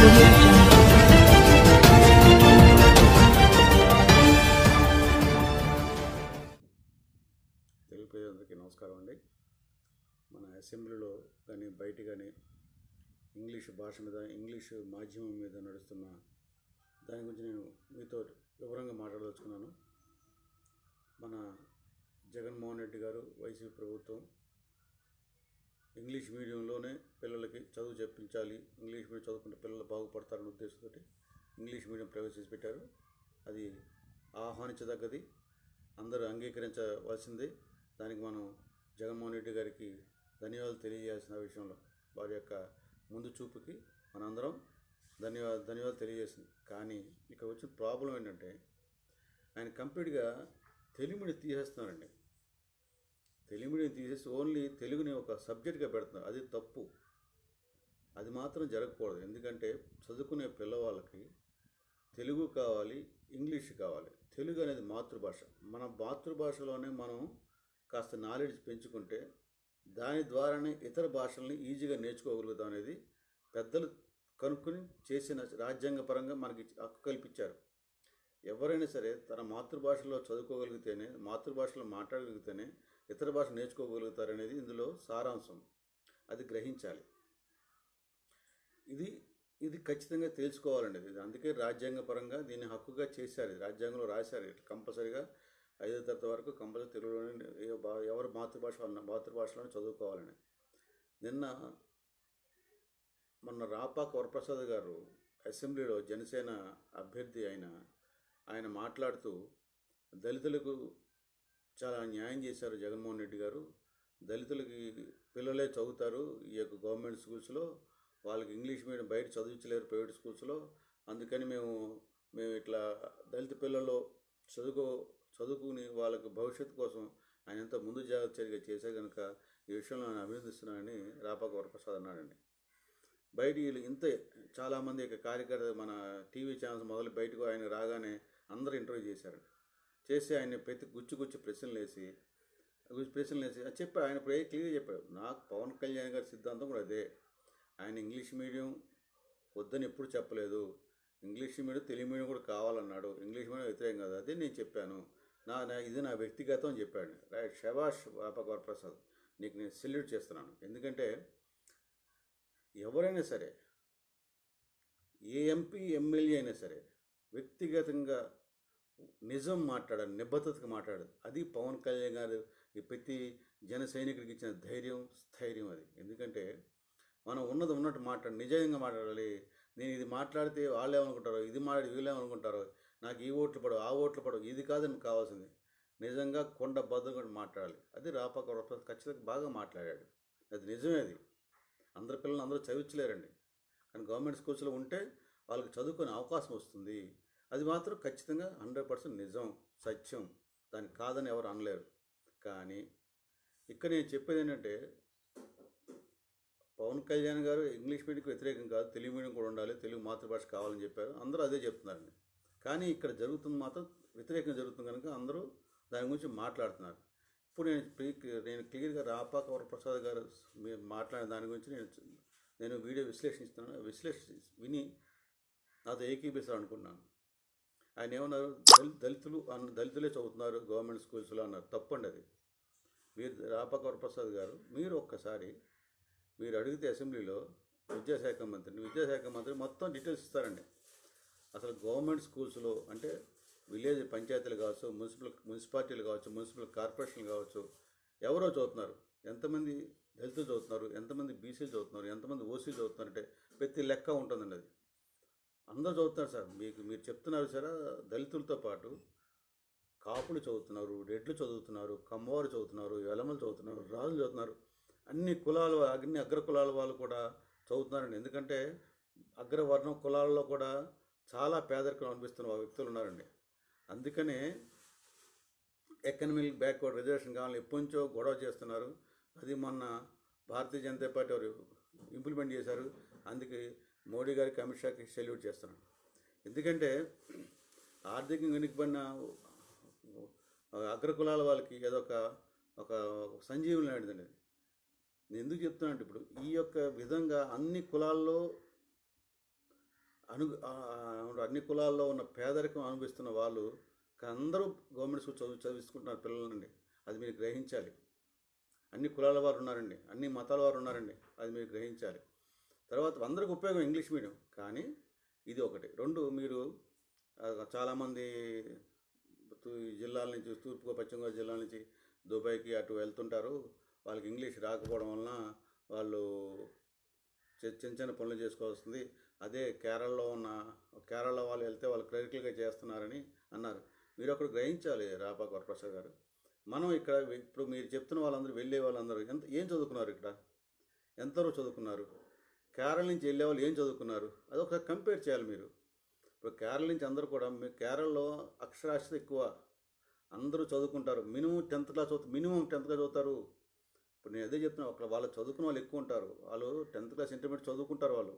audio jungle. Telugu ప్రజలందరికీ నమస్కారం అండి మన అసెంబ్లీలో కానీ బయట కానీ ఇంగ్లీష్ భాష మీద ఇంగ్లీష్ మాధ్యమం మీద నడుస్తున్న దాని గురించి నేను మీతో వివరంగా మాట్లాడదలుచుకున్నాను మన జగన్మోహన్ రెడ్డి గారు వైసీపీ ప్రభుత్వం ఇంగ్లీష్ మీడియంలోనే పిల్లలకి చదువు చెప్పించాలి ఇంగ్లీష్ మీడియం చదువుకుంటే పిల్లలు బాగుపడతారనే ఉద్దేశంతో ఇంగ్లీష్ మీడియం ప్రవేశించి పెట్టారు అది ఆహ్వానించదగ్గది అందరూ అంగీకరించవలసిందే దానికి మనం జగన్మోహన్ రెడ్డి గారికి ధన్యవాదాలు తెలియజేయాల్సిన విషయంలో వారి యొక్క ముందు చూపుకి మనందరం ధన్యవాదాలు ధన్యవాదాలు తెలియజేసింది కానీ ఇక్కడ వచ్చిన ప్రాబ్లం ఏంటంటే ఆయన కంప్లీట్గా తెలుగు మీడియం తీసేస్తున్నారండి తెలుగు మీడియం తీసేసి ఓన్లీ తెలుగుని ఒక సబ్జెక్ట్గా పెడుతున్నారు అది తప్పు అది మాత్రం జరగకూడదు ఎందుకంటే చదువుకునే పిల్లవాళ్ళకి తెలుగు కావాలి ఇంగ్లీష్ కావాలి తెలుగు అనేది మాతృభాష మన మాతృభాషలోనే మనం కాస్త నాలెడ్జ్ పెంచుకుంటే దాని ద్వారానే ఇతర భాషల్ని ఈజీగా నేర్చుకోగలుగుతాం అనేది పెద్దలు కనుక్కొని చేసిన రాజ్యాంగపరంగా మనకి హక్కు కల్పించారు ఎవరైనా సరే తన మాతృభాషలో చదువుకోగలిగితేనే మాతృభాషలో మాట్లాడగలిగితేనే ఇతర భాష నేర్చుకోగలుగుతారనేది ఇందులో సారాంశం అది గ్రహించాలి ఇది ఇది ఖచ్చితంగా తెలుసుకోవాలండి ఇది అందుకే రాజ్యాంగపరంగా దీన్ని హక్కుగా చేశారు ఇది రాజ్యాంగంలో రాశారు ఇట్లా కంపల్సరిగా ఐదో తరగతి వరకు కంపల్సరీ తెలుగులోనే ఏ బా- ఎవరి మాతృభాష వాళ్ళ మాతృభాషలోనే చదువుకోవాలని నిన్న మొన్న రాపాక వరప్రసాద్ గారు అసెంబ్లీలో జనసేన అభ్యర్థి అయిన ఆయన మాట్లాడుతూ దళితులకు చాలా న్యాయం చేశారు జగన్మోహన్ రెడ్డి గారు దళితులకి పిల్లలే చదువుతారు ఈ యొక్క గవర్నమెంట్ స్కూల్స్లో వాళ్ళకి ఇంగ్లీష్ మీడియం బయట చదివించలేరు ప్రైవేట్ స్కూల్స్లో అందుకని మేము మేము ఇట్లా దళిత పిల్లలు చదువుకో చదువుకుని వాళ్ళకి భవిష్యత్తు కోసం ఆయన ఎంత ముందు జాగ్రత్తగా చేసే కనుక ఈ విషయంలో నేను అభినందిస్తున్నానని రాపాక వరప్రసాద్ అన్నాడండి బయట వీళ్ళు ఇంత చాలామంది యొక్క కార్యకర్త మన టీవీ ఛానల్స్ మొదలు బయటకు ఆయన రాగానే అందరూ ఇంటర్వ్యూ చేశారు చేసి ఆయన ప్రతి గుచ్చి గుచ్చి ప్రశ్నలు వేసి గుచ్చి ప్రశ్నలు వేసి అది చెప్పాడు ఆయన ఇప్పుడు క్లియర్ చెప్పాడు నాకు పవన్ కళ్యాణ్ గారి సిద్ధాంతం కూడా అదే ఆయన ఇంగ్లీష్ మీడియం వద్దని ఎప్పుడు చెప్పలేదు ఇంగ్లీష్ మీడియం తెలుగు మీడియం కూడా కావాలన్నాడు ఇంగ్లీష్ మీడియం వ్యతిరేకం కాదు అదే నేను చెప్పాను నా నా- ఇది నా వ్యక్తిగతం అని చెప్పాడు రైట్ శభాష్ వాపక వరప్రసాద్ నీకు నేను సెల్యూట్ చేస్తున్నాను ఎందుకంటే ఎవరైనా సరే ఏ ఎంపీ ఎమ్మెల్యే అయినా సరే వ్యక్తిగతంగా నిజం మాట్లాడాలి నిబద్ధతగా మాట్లాడదు అది పవన్ కళ్యాణ్ గారు ఈ ప్రతి జన సైనికుడికి ఇచ్చిన ధైర్యం స్థైర్యం అది ఎందుకంటే మనం ఉన్నది ఉన్నట్టు మాట్లాడి నిజంగా మాట్లాడాలి నేను ఇది మాట్లాడితే వాళ్ళు ఏమనుకుంటారో ఇది మాట్లాడి వీళ్ళు ఏమనుకుంటారో నాకు ఈ ఓట్లు పడవు ఆ ఓట్లు పడవు ఇది కాదని కావాల్సింది నిజంగా కొండ బద్దగా మాట్లాడాలి అది రాపాక వరప్రసాద్ ఖచ్చితంగా బాగా మాట్లాడాడు అది నిజమే అది అందరి పిల్లలు అందరూ చదివించలేరండి కానీ గవర్నమెంట్ స్కూల్స్లో ఉంటే వాళ్ళకి చదువుకునే అవకాశం వస్తుంది అది మాత్రం ఖచ్చితంగా హండ్రెడ్ పర్సెంట్ నిజం సత్యం దానికి కాదని ఎవరు అనలేరు కానీ ఇక్కడ నేను చెప్పేది ఏంటంటే పవన్ కళ్యాణ్ గారు ఇంగ్లీష్ మీడియంకి వ్యతిరేకం కాదు తెలుగు మీడియం కూడా ఉండాలి తెలుగు మాతృభాష కావాలని చెప్పారు అందరూ అదే చెప్తున్నారండి కానీ ఇక్కడ జరుగుతుంది మాత్రం వ్యతిరేకం జరుగుతుంది కనుక అందరూ దాని గురించి మాట్లాడుతున్నారు ఇప్పుడు నేను క్లి- నేను క్లియర్గా రాపాక వరప్రసాద్ గారు మీరు మాట్లాడిన దాని గురించి నేను నేను వీడియో విశ్లేషిస్తున్నాను విశ్లేష విని నాతో ఏకీపిస్తారు అనుకున్నాను ఆయన ఏమన్నారు దళి దళితులు అన్న దళితులే చదువుతున్నారు గవర్నమెంట్ స్కూల్స్లో అన్నారు తప్పండి అది మీరు రాపాక వరప్రసాద్ గారు మీరు ఒక్కసారి మీరు అడిగితే అసెంబ్లీలో విద్యాశాఖ మంత్రిని విద్యాశాఖ మంత్రి మొత్తం డీటెయిల్స్ ఇస్తారండి అసలు గవర్నమెంట్ స్కూల్స్లో అంటే విలేజ్ పంచాయతీలు కావచ్చు మున్సిపల్ మున్సిపాలిటీలు కావచ్చు మున్సిపల్ కార్పొరేషన్లు కావచ్చు ఎవరో చదువుతున్నారు ఎంతమంది దళితులు చదువుతున్నారు ఎంతమంది బీసీలు చదువుతున్నారు ఎంతమంది ఓసీలు చదువుతున్నారు అంటే ప్రతి లెక్క ఉంటుందండి అది అందరూ చదువుతున్నారు సార్ మీకు మీరు చెప్తున్నారు సార్ దళితులతో పాటు కాపులు చదువుతున్నారు రెడ్లు చదువుతున్నారు కమ్మవారు చదువుతున్నారు ఎలమలు చదువుతున్నారు రాజులు చదువుతున్నారు అన్ని కులాల అన్ని అగ్ర కులాల వాళ్ళు కూడా చదువుతున్నారండి ఎందుకంటే అగ్రవర్ణం కులాలలో కూడా చాలా పేదరికం అనిపిస్తున్న వ్యక్తులు ఉన్నారండి అందుకనే ఎకనమిక్ బ్యాక్వర్డ్ రిజర్వేషన్ కావాలని ఎప్పటి నుంచో గొడవ చేస్తున్నారు అది మొన్న భారతీయ జనతా పార్టీ వారు ఇంప్లిమెంట్ చేశారు అందుకే మోడీ గారికి అమిత్ షాకి సెల్యూట్ చేస్తున్నాను ఎందుకంటే ఆర్థికంగా వెనుకబడిన అగ్రకులాల వాళ్ళకి ఏదో ఒక ఒక సంజీవులు లాంటిదండి అది. నేను ఎందుకు చెప్తున్నానంటే ఇప్పుడు ఈ యొక్క విధంగా అన్ని కులాల్లో అను ఆ, అన్ని కులాల్లో ఉన్న పేదరికం అనుభవిస్తున్న వాళ్ళు కానీ అందరూ గవర్నమెంట్ స్కూల్ చదువు చదివించుకుంటున్నారు పిల్లలండి అది మీరు గ్రహించాలి అన్ని కులాల వారు ఉన్నారండి అన్ని మతాల వారు ఉన్నారండి అది మీరు గ్రహించాలి తర్వాత అందరికి ఉపయోగం ఇంగ్లీష్ మీడియం కానీ ఇది ఒకటి రెండు మీరు ఆ, చాలామంది తూ- ఈ జిల్లాల నుంచి తూర్పు పశ్చిమ గోదావరి జిల్లాల నుంచి దుబాయ్కి అటు వెళ్తుంటారు వాళ్ళకి ఇంగ్లీష్ రాకపోవడం వలన వాళ్ళు చి- చిన్న చిన్న పనులు చేసుకోవాల్సింది అదే కేరళలో ఉన్న కేరళ వాళ్ళు వెళ్తే వాళ్ళు క్లరికల్గా చేస్తున్నారని అన్నారు మీరు అక్కడ గ్రహించాలి రాపాక వరప్రసాద్ గారు మనం ఇక్కడ ఇప్పుడు మీరు చెప్తున్న వాళ్ళందరూ వెళ్ళే వాళ్ళందరూ ఎంత ఏం చదువుకున్నారు ఇక్కడ ఎంతవరకు చదువుకున్నారు కేరళ నుంచి వెళ్ళే వాళ్ళు ఏం చదువుకున్నారు అది ఒకసారి కంపేర్ చేయాలి మీరు ఇప్పుడు కేరళ నుంచి అందరూ కూడా మీ కేరళలో అక్షరాస్యత ఎక్కువ అందరూ చదువుకుంటారు మినిమం టెన్త్ క్లాస్ చదువు మినిమం టెన్త్ క్లాస్ చదువుతారు ఇప్పుడు నేను అదే చెప్తున్నా అక్కడ వాళ్ళు చదువుకున్న వాళ్ళు ఎక్కువ ఉంటారు వాళ్ళు టెన్త్ క్లాస్ ఇంటర్మీడియట్ చదువుకుంటారు వాళ్ళు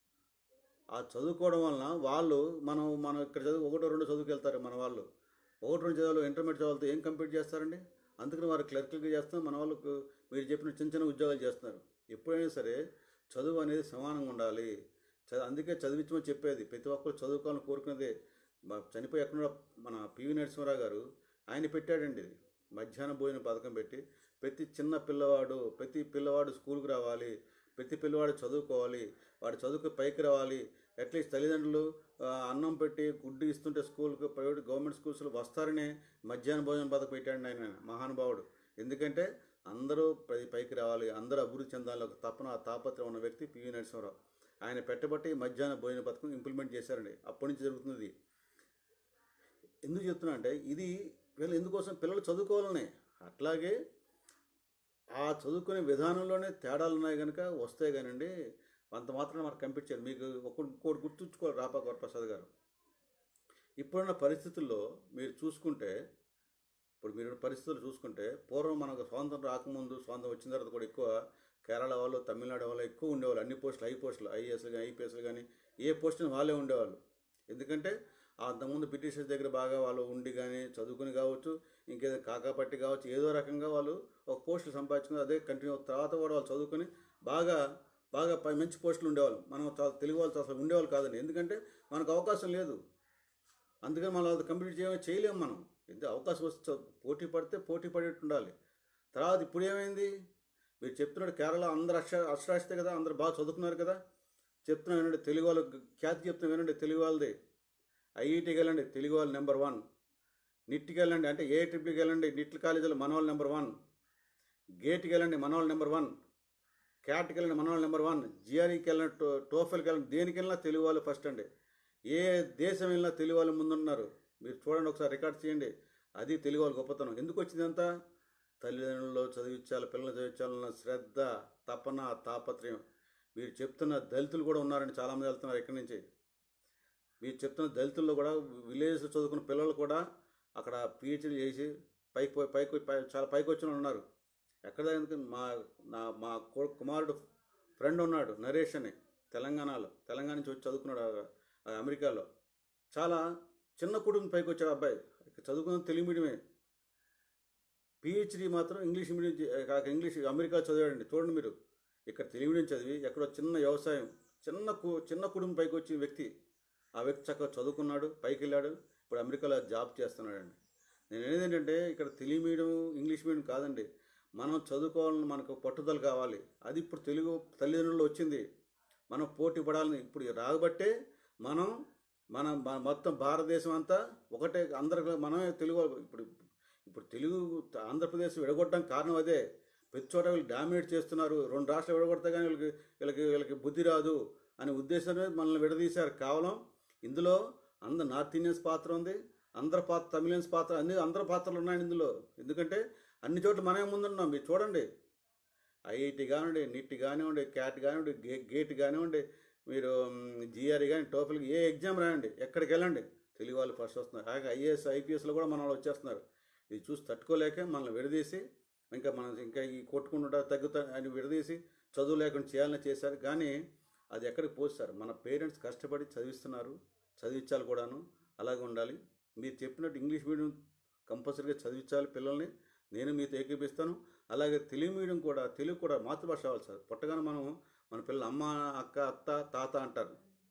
ఆ చదువుకోవడం వలన వాళ్ళు మనం మనం ఇక్కడ చదువు ఒకటో రెండో చదువుకు వెళ్తారు మన వాళ్ళు ఒకటి రెండు చదువులు ఇంటర్మీడియట్ చదువులతో ఏం కంప్లీట్ చేస్తారండి అందుకని వారు క్లర్క్గా చేస్తున్నారు మన వాళ్ళకు మీరు చెప్పిన చిన్న చిన్న ఉద్యోగాలు చేస్తున్నారు ఎప్పుడైనా సరే చదువు అనేది సమానంగా ఉండాలి చ- అందుకే చదివించమని చెప్పేది ప్రతి ఒక్కరు చదువుకోవాలని కోరుకునేదే మా- చనిపోయి ఎక్కడ మన పివి నరసింహరావు గారు ఆయన పెట్టాడండి ఇది మధ్యాహ్న భోజన పథకం పెట్టి ప్రతి చిన్న పిల్లవాడు ప్రతి పిల్లవాడు స్కూల్కి రావాలి ప్రతి పిల్లవాడు చదువుకోవాలి వాడు చదువుకు పైకి రావాలి అట్లీస్ట్ తల్లిదండ్రులు ఆ, అన్నం పెట్టి గుడ్డు ఇస్తుంటే స్కూల్కి ప్రైవేట్ గవర్నమెంట్ స్కూల్స్లో వస్తారనే మధ్యాహ్న భోజన పథకం పెట్టాడు ఆయన మహానుభావుడు ఎందుకంటే అందరూ పై పైకి రావాలి అందరూ అభివృద్ధి చెందాలి ఒక తపన ఆ తాపత్రం ఉన్న వ్యక్తి పివి నరసింహరావు ఆయన పెట్టబట్టి మధ్యాహ్న భోజన పథకం ఇంప్లిమెంట్ చేశారండి అప్పటి నుంచి జరుగుతుంది ఎందుకు చెప్తున్నా అంటే ఇది వీళ్ళు ఎందుకోసం పిల్లలు చదువుకోవాలనే అట్లాగే ఆ చదువుకునే విధానంలోనే తేడాలు ఉన్నాయి కనుక వస్తాయి కానండి అంత మాత్రం మనకు కనిపించారు మీకు ఒక ఇంకోటి గుర్తుంచుకోవాలి రాపాక వరప్రసాద్ గారు ఇప్పుడున్న పరిస్థితుల్లో మీరు చూసుకుంటే ఇప్పుడు మీరు పరిస్థితులు చూసుకుంటే పూర్వం మనకు స్వాతంత్రం రాకముందు స్వాతంత్రం వచ్చిన తర్వాత కూడా ఎక్కువ కేరళ వాళ్ళు తమిళనాడు వాళ్ళు ఎక్కువ ఉండేవాళ్ళు అన్ని పోస్టులు హై పోస్టులు ఐఏఎస్లు కానీ ఐపీఎస్లు కానీ ఏ పోస్టులు వాళ్ళే ఉండేవాళ్ళు ఎందుకంటే అంతకుముందు బ్రిటిషర్స్ దగ్గర బాగా వాళ్ళు ఉండి కానీ చదువుకుని కావచ్చు ఇంకేదో కాకాపట్టి కావచ్చు ఏదో రకంగా వాళ్ళు ఒక పోస్టులు సంపాదించుకుని అదే కంటిన్యూ తర్వాత కూడా వాళ్ళు చదువుకొని బాగా బాగా పై మంచి పోస్టులు ఉండేవాళ్ళు మనం చాలా తెలుగు వాళ్ళు అసలు ఉండేవాళ్ళు కాదండి ఎందుకంటే మనకు అవకాశం లేదు అందుకని మనం అది కంప్లీట్ చేయడం చేయలేము మనం ఎంత అవకాశం వస్తే చ- పోటీ పడితే పోటీ పడేట్టు ఉండాలి తర్వాత ఇప్పుడు ఏమైంది మీరు చెప్తున్నాడు కేరళ అందరు అక్ష అక్షరాస్యతే కదా అందరు బాగా చదువుకున్నారు కదా చెప్తున్నా వినండి తెలుగు వాళ్ళు ఖ్యాతి చెప్తున్నా వినండి తెలుగు వాళ్ళది ఐఐటికి వెళ్ళండి తెలుగు వాళ్ళు నెంబర్ వన్ నిట్కి వెళ్ళండి అంటే ఏ ట్రిప్కి వెళ్ళండి నిట్ల కాలేజీలో మనవాళ్ళు నెంబర్ వన్ గేట్కి వెళ్ళండి మనవాళ్ళు నెంబర్ వన్ క్యాట్కి వెళ్ళండి మనవాళ్ళు నెంబర్ వన్ జిఆర్ఈకి వెళ్ళండి టో టోఫెల్కి వెళ్ళండి దేనికి వెళ్ళినా తెలుగు వాళ్ళు ఫస్ట్ అండి ఏ దేశం వెళ్ళినా తెలుగు వాళ్ళు ముందున్నారు మీరు చూడండి ఒకసారి రికార్డ్ చేయండి అది తెలుగు వాళ్ళ గొప్పతనం ఎందుకు వచ్చింది అంతా తల్లిదండ్రులు చదివించాలి పిల్లలు చదివించాలన్న శ్రద్ధ తపన తాపత్రయం మీరు చెప్తున్న దళితులు కూడా ఉన్నారండి చాలామంది వెళ్తున్నారు ఇక్కడి నుంచి మీరు చెప్తున్న దళితుల్లో కూడా విలేజ్ చదువుకున్న పిల్లలు కూడా అక్కడ పిహెచ్డీ చేసి పైకి పోయి- పైకి పోయి- పై- చాలా పైకి వచ్చిన వాళ్ళు ఉన్నారు ఎక్కడ ఎందుకు మా నా మా కొ- కుమారుడు ఫ్రెండ్ ఉన్నాడు నరేష్ అని తెలంగాణలో తెలంగాణ నుంచి వచ్చి చదువుకున్నాడు ఆ- ఆ అమెరికాలో చాలా చిన్న కుటుంబం పైకి వచ్చాడు అబ్బాయి ఇక్కడ చదువుకున్న తెలుగు మీడియమే పిహెచ్డి మాత్రం ఇంగ్లీష్ మీడియం చే- కాక ఇంగ్లీష్ అమెరికా చదివాడండి చూడండి మీరు ఇక్కడ తెలుగు మీడియం చదివి ఎక్కడో చిన్న వ్యవసాయం చిన్న కు చిన్న కుటుంబం పైకి వచ్చిన వ్యక్తి ఆ వ్యక్తి చక్కగా చదువుకున్నాడు పైకి వెళ్ళాడు ఇప్పుడు అమెరికాలో జాబ్ చేస్తున్నాడండి నేను అనేది ఏంటంటే ఇక్కడ తెలుగు మీడియం ఇంగ్లీష్ మీడియం కాదండి మనం చదువుకోవాలని మనకు పట్టుదల కావాలి అది ఇప్పుడు తెలుగు తల్లిదండ్రులు వచ్చింది మనం పోటీ పడాలని ఇప్పుడు రాబట్టే మనం మన మన- మొత్తం భారతదేశం అంతా ఒకటే అందరికి మనమే తెలుగు వాళ్ళు. ఇప్పుడు ఇప్పుడు తెలుగు ఆంధ్రప్రదేశ్ విడగొట్టడానికి కారణం అదే ప్రతి చోట వీళ్ళు డామినేట్ చేస్తున్నారు రెండు రాష్ట్రాలు విడగొడితే కానీ వీళ్ళకి వీళ్ళకి వీళ్ళకి బుద్ధి రాదు అనే ఉద్దేశంలో మనల్ని విడదీశారు కేవలం ఇందులో అందరు నార్త్ ఇండియన్స్ పాత్ర ఉంది అందరి పాత్ర తమిళన్స్ పాత్ర అన్ని అందరి పాత్రలు ఉన్నాయి ఇందులో ఎందుకంటే అన్ని చోట్ల మనమే ముందున్నాం మీరు చూడండి ఐఐటి కానివ్వండి నిట్ కానివ్వండి క్యాట్ కానివ్వండి గే గేట్ కానివ్వండి మీరు జిఆర్ఈ కానీ టోఫెల్కి ఏ ఎగ్జామ్ రాయండి ఎక్కడికి వెళ్ళండి తెలుగు వాళ్ళు ఫస్ట్ వస్తున్నారు అలాగే ఐఏఎస్ ఐపీఎస్లో కూడా మన వాళ్ళు వచ్చేస్తున్నారు ఇది చూసి తట్టుకోలేక మనల్ని విడదీసి ఇంకా మనం ఇంకా ఈ కొట్టుకుంటుంటా తగ్గుతా అని విడదీసి చదువు లేకుండా చేయాలని చేశారు కానీ అది ఎక్కడికి పోస్తారు మన పేరెంట్స్ కష్టపడి చదివిస్తున్నారు చదివించాలి కూడాను అలాగే ఉండాలి మీరు చెప్పినట్టు ఇంగ్లీష్ మీడియం కంపల్సరీగా చదివించాలి పిల్లల్ని నేను మీతో ఏకీపిస్తాను అలాగే తెలుగు మీడియం కూడా తెలుగు కూడా మాతృభాష అవ్వాలి సార్ పుట్టగానే మనం మన పిల్లలు అమ్మ అక్క అత్త తాత అంటారు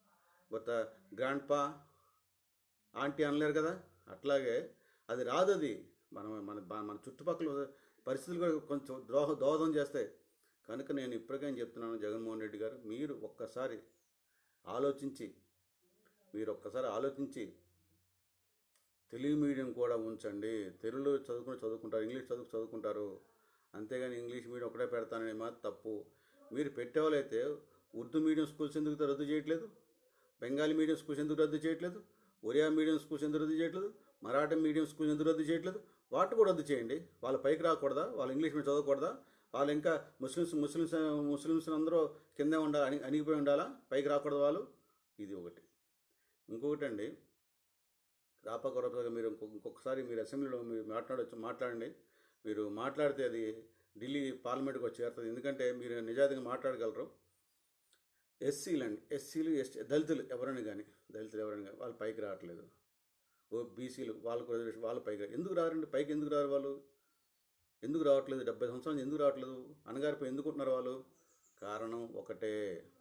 బట్ గ్రాండ్ పా ఆంటీ అనలేరు కదా అట్లాగే అది రాదు అది మనం మన బ- మన చుట్టుపక్కల పరిస్థితులు కూడా కొంచెం దోహ దోహదం చేస్తాయి కనుక నేను ఇప్పటికైనా చెప్తున్నాను జగన్మోహన్ రెడ్డి గారు మీరు ఒక్కసారి ఆలోచించి మీరు ఒక్కసారి ఆలోచించి తెలుగు మీడియం కూడా ఉంచండి తెలుగులో చదువుకుని చదువుకుంటారు ఇంగ్లీష్ చదువు చదువుకుంటారు అంతేగాని ఇంగ్లీష్ మీడియం ఒకటే పెడతానని మాత్రం తప్పు మీరు పెట్టేవాళ్ళైతే ఉర్దూ మీడియం స్కూల్స్ ఎందుకు రద్దు చేయట్లేదు బెంగాలీ మీడియం స్కూల్స్ ఎందుకు రద్దు చేయట్లేదు ఒరియా మీడియం స్కూల్స్ ఎందుకు రద్దు చేయట్లేదు మరాఠీ మీడియం స్కూల్స్ ఎందుకు రద్దు చేయట్లేదు వాటి కూడా రద్దు చేయండి వాళ్ళ పైకి రాకూడదా వాళ్ళు ఇంగ్లీష్ మీడియం చదవకూడదా వాళ్ళు ఇంకా ముస్లిమ్స్ ముస్లిమ్స్ ముస్లిమ్స్ అందరూ కిందే ఉండాలి అని అణిగిపోయి ఉండాలా పైకి రాకూడదు వాళ్ళు ఇది ఒకటి ఇంకొకటి అండి రాపకొరపగా మీరు ఇంకొక ఇంకొకసారి మీరు అసెంబ్లీలో మీరు మాట్లాడచ్చు మాట్లాడండి మీరు మాట్లాడితే అది ఢిల్లీ పార్లమెంట్కి వచ్చి చేరుతుంది ఎందుకంటే మీరు నిజాయితీగా మాట్లాడగలరు ఎస్సీలు అండి ఎస్సీలు ఎస్టీ దళితులు ఎవరైనా కానీ దళితులు ఎవరైనా కానీ వాళ్ళు పైకి రావట్లేదు ఓ బీసీలు వాళ్ళకు రిజర్వేషన్ వాళ్ళు పైకి రా- ఎందుకు రారండి పైకి ఎందుకు రారు వాళ్ళు ఎందుకు రావట్లేదు డెబ్బై సంవత్సరాలు నుంచి ఎందుకు రావట్లేదు అనగారిపోయి ఎందుకుంటున్నారు వాళ్ళు కారణం ఒకటే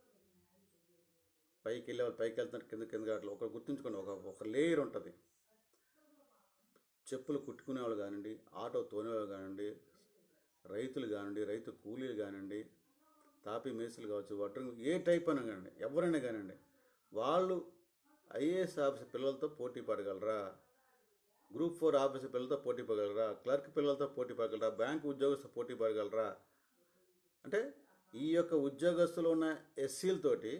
పైకి వెళ్ళే వాళ్ళు పైకి వెళ్తున్నారు కింద కింద రావట్లేదు ఒక గుర్తుంచుకోండి ఒక ఒక లేయర్ ఉంటుంది చెప్పులు కుట్టుకునే వాళ్ళు కానివ్వండి ఆటో తోనేవాళ్ళు కానివ్వండి రైతులు కానివ్వండి రైతు కూలీలు కానివ్వండి తాపీ మేసులు కావచ్చు వడ్రంగి ఏ టైప్ అయినా కానివ్వండి ఎవరైనా కానివ్వండి వాళ్ళు ఐఏఎస్ ఆఫీసర్ పిల్లలతో పోటీ పడగలరా గ్రూప్ ఫోర్ ఆఫీసర్ పిల్లలతో పోటీ పడగలరా క్లర్క్ పిల్లలతో పోటీ పడగలరా బ్యాంక్ ఉద్యోగస్తులు పోటీ పడగలరా అంటే ఈ యొక్క ఉద్యోగస్తులు ఉన్న ఎస్సీలతోటి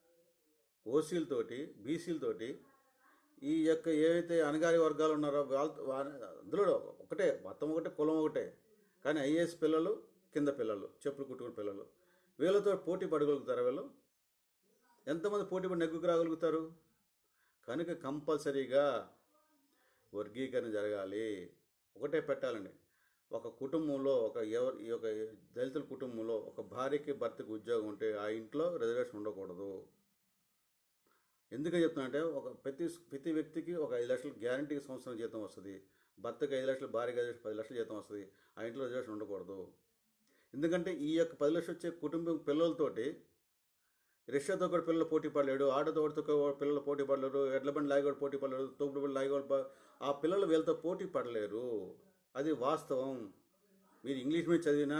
ఓసీలతోటి బీసీలతోటి ఈ యొక్క ఏవైతే అణగారి వర్గాలు ఉన్నారో వాళ్ళతో వా- అందులో ఒకటే మొత్తం ఒకటే కులం ఒకటే కానీ ఐఏఎస్ పిల్లలు కింద పిల్లలు చెప్పులు కుట్టుకునే పిల్లలు వీళ్ళతో పోటీ పడగలుగుతారా వీళ్ళు ఎంతమంది పోటీ పడి నెగ్గుకు రాగలుగుతారు కనుక కంపల్సరీగా వర్గీకరణ జరగాలి ఒకటే పెట్టాలండి ఒక కుటుంబంలో ఒక ఎవరు ఈ యొక్క దళితుల కుటుంబంలో ఒక భార్యకి భర్తకి ఉద్యోగం ఉంటే ఆ ఇంట్లో రిజర్వేషన్ ఉండకూడదు ఎందుకని చెప్తున్నా అంటే ఒక ప్రతి ప్రతి వ్యక్తికి ఒక ఐదు లక్షలు గ్యారంటీ సంవత్సరం జీతం వస్తుంది భర్తకి ఐదు లక్షలు భార్యకి ఐదు లక్షలు పది లక్షల జీతం వస్తుంది ఆ ఇంట్లో రిజర్వేషన్ ఉండకూడదు ఎందుకంటే ఈ యొక్క పది లక్షలు వచ్చే కుటుంబం పిల్లలతోటి రిక్షాతో కూడా పిల్లలు పోటీ పడలేడు ఆటోతో కూడా పిల్లలు పోటీ పడలేరు ఎడ్ల బండి లాగోడు పోటీ పడలేరు తోపుడు బండి లాగోడు ప- ఆ పిల్లలు వీళ్ళతో పోటీ పడలేరు అది వాస్తవం మీరు ఇంగ్లీష్ మీడియం చదివినా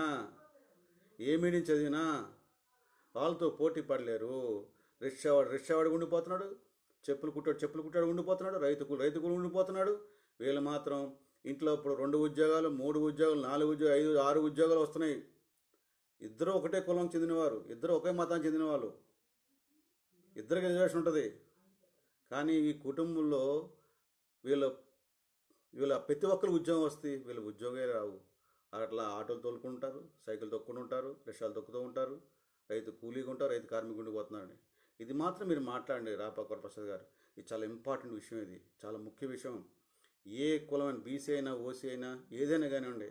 ఏ మీడియం చదివినా వాళ్ళతో పోటీ పడలేరు రిక్షావాడు రిక్షావాడు ఉండిపోతున్నాడు చెప్పులు కుట్టాడు చెప్పులు కుట్టాడు ఉండిపోతున్నాడు రైతుకు రైతు కూడా ఉండిపోతున్నాడు వీళ్ళు మాత్రం ఇంట్లో ఇప్పుడు రెండు ఉద్యోగాలు మూడు ఉద్యోగాలు నాలుగు ఉద్యోగాలు ఐదు ఆరు ఉద్యోగాలు వస్తున్నాయి ఇద్దరు ఒకటే కులం చెందినవారు ఇద్దరు ఒకే మతానికి చెందిన వాళ్ళు ఇద్దరికి రిజర్వేషన్ ఉంటుంది కానీ ఈ కుటుంబంలో వీళ్ళ వీళ్ళ ప్రతి ఒక్కరు ఉద్యోగం వస్తాయి వీళ్ళ ఉద్యోగాలే రావు అట్లా ఆటోలు తోలుకుంటారు సైకిల్ తొక్కుని ఉంటారు రిక్షాలు తొక్కుతూ ఉంటారు రైతు కూలీగా ఉంటారు రైతు కార్మికుడికి పోతున్నాడు ఇది మాత్రం మీరు మాట్లాడండి రాపాకర్ ప్రసాద్ గారు ఇది చాలా ఇంపార్టెంట్ విషయం ఇది చాలా ముఖ్య విషయం ఏ కులమైన బీసీ అయినా ఓసీ అయినా ఏదైనా కానివ్వండి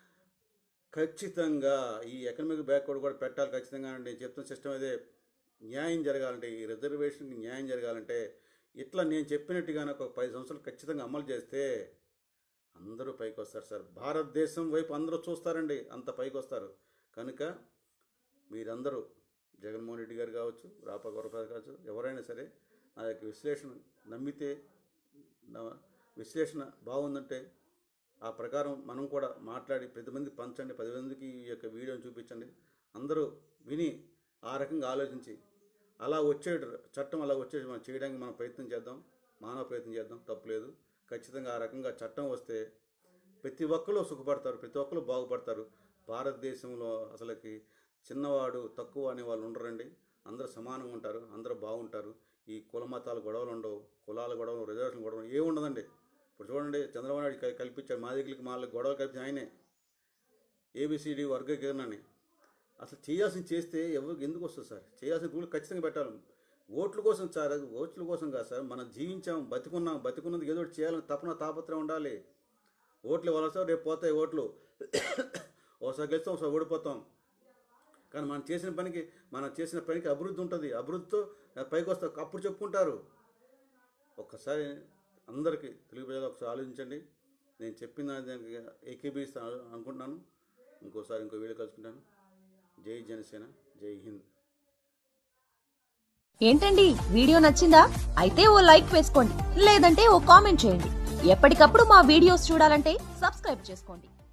ఖచ్చితంగా ఈ ఎకనామిక్ బ్యాక్వర్డ్ కూడా పెట్టాలి ఖచ్చితంగా అండి నేను చెప్తున్న సిస్టమ్ అదే న్యాయం జరగాలంటే ఈ రిజర్వేషన్కి న్యాయం జరగాలంటే ఇట్లా నేను చెప్పినట్టుగానే ఒక పది సంవత్సరాలు ఖచ్చితంగా అమలు చేస్తే అందరూ పైకి వస్తారు సార్ భారతదేశం వైపు అందరూ చూస్తారండి అంత పైకి వస్తారు కనుక మీరందరూ జగన్మోహన్ రెడ్డి గారు కావచ్చు రాపా గౌరవ కావచ్చు ఎవరైనా సరే నా యొక్క విశ్లేషణ నమ్మితే నా విశ్లేషణ బాగుందంటే ఆ ప్రకారం మనం కూడా మాట్లాడి పది మంది పంచండి పది మందికి ఈ యొక్క వీడియోని చూపించండి అందరూ విని ఆ రకంగా ఆలోచించి అలా వచ్చే చట్టం అలా వచ్చే మనం చేయడానికి మనం ప్రయత్నం చేద్దాం మానవ ప్రయత్నం చేద్దాం తప్పులేదు ఖచ్చితంగా ఆ రకంగా చట్టం వస్తే ప్రతి ఒక్కరు సుఖపడతారు ప్రతి ఒక్కరు బాగుపడతారు భారతదేశంలో అసలుకి చిన్నవాడు తక్కువ అనే వాళ్ళు ఉండరండి అందరూ సమానంగా ఉంటారు అందరూ బాగుంటారు ఈ కుల మతాల గొడవలు ఉండవు కులాల గొడవలు రిజర్వేషన్ గొడవలు ఏమి ఉండదండి ఇప్పుడు చూడండి చంద్రబాబు నాయుడు కల్- కల్పించాడు మాదిగలకి మా గొడవలు కల్పించిన ఆయనే ఏబిసిడి వర్గీకరణ అని అసలు చేయాల్సింది చేస్తే ఎవరికి ఎందుకు వస్తుంది సార్ చేయాల్సిన రూల్ ఖచ్చితంగా పెట్టాలి ఓట్ల కోసం సార్ అది ఓట్ల కోసం కాదు సార్ మనం జీవించాం బతికున్నాం బతికున్నందుకు ఏదో ఒకటి చేయాలని తపన తాపత్రయం ఉండాలి ఓట్లు వలస రేపు పోతాయి ఓట్లు ఒకసారి గెలుస్తాం ఒకసారి ఓడిపోతాం కానీ మనం చేసిన పనికి మనం చేసిన పనికి అభివృద్ధి ఉంటుంది అభివృద్ధితో పైకి వస్తాం అప్పుడు చెప్పుకుంటారు ఒక్కసారి అందరికీ తెలుగు ప్రజలు ఒకసారి ఆలోచించండి నేను చెప్పిన దానికి ఏకీభవిస్తాను అనుకుంటున్నాను ఇంకోసారి ఇంకో వీడియో కలుసుకుంటాను జై జనసేన జై హింద్ ఏంటండి వీడియో నచ్చిందా అయితే ఓ లైక్ వేసుకోండి లేదంటే ఓ కామెంట్ చేయండి ఎప్పటికప్పుడు మా వీడియోస్ చూడాలంటే సబ్స్క్రైబ్ చేసుకోండి